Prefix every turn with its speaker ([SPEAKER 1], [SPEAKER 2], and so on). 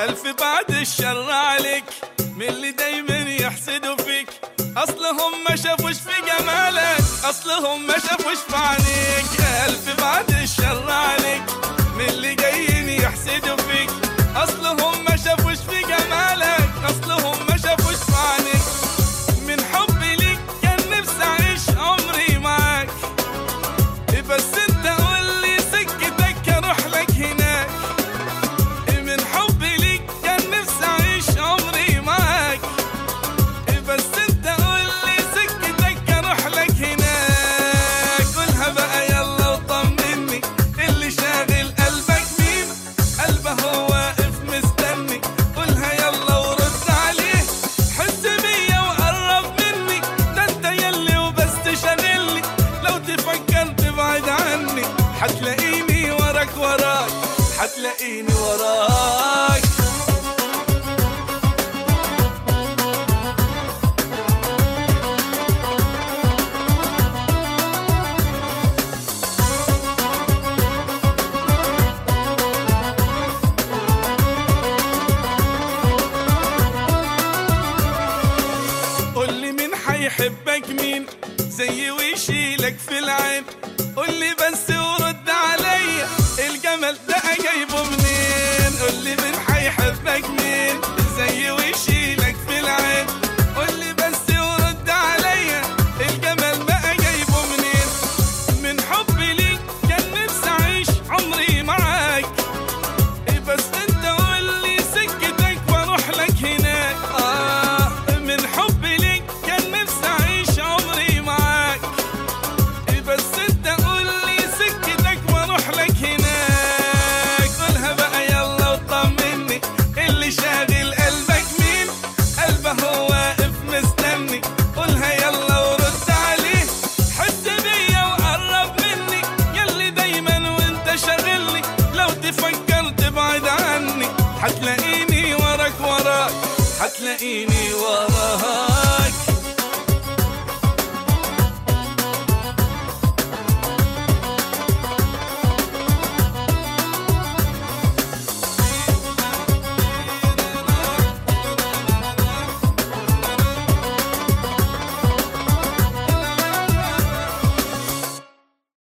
[SPEAKER 1] ألف بعد الشر عليك من اللي دايما يحسدوا فيك أصلهم ما شافوش في جمالك أصلهم ما شافوش في عينيك ألف بعد الشر عليك من اللي جايين يحسدوا فيك أصلهم ما شافوش في جمالك أصلهم ما شافوش في عينيك من حبي ليك كان نفسي أعيش عمري معاك بس انت قول لي سكتك اروح لك هناك من حبي ليك كان نفسي اعيش عمري معاك بس انت قول لي سكتك اروح لك هناك قولها بقى يلا وطمني اللي شاغل قلبك مين قلبه هو واقف مستني قولها يلا ورد عليه حس بيا وقرب مني ده انت يلي وبس تشغلني لو تفكر تبعد عني حتلاقيني وراك وراك حتلاقيني وراك قولي مين حيحبك مين زي ويشيلك في العين قولي بس ورد عليا الجمل ده جايبه منين قولي مين حيحبك مين زي ويشيلك في العين قولي بس ورد عليا الجمل بقى جايبه منين من حبي ليك كان نفسي اعيش عمري معاك إيه بس انت قول لي سكتك واروح لك هناك اه من حبي ليك كان نفسي اعيش عمري معاك إيه بس انت قول لي سكتك واروح لك هناك قولها بقى يلا وطمني اللي شاغل قلبك مين قلبه هو واقف مستني قولها يلا ورد عليه حس بيا وقرب مني يلي دايما وانت شاغلني لو تفكر تبعد عني حتلاقيني وراك وراك حتلاقيني وراك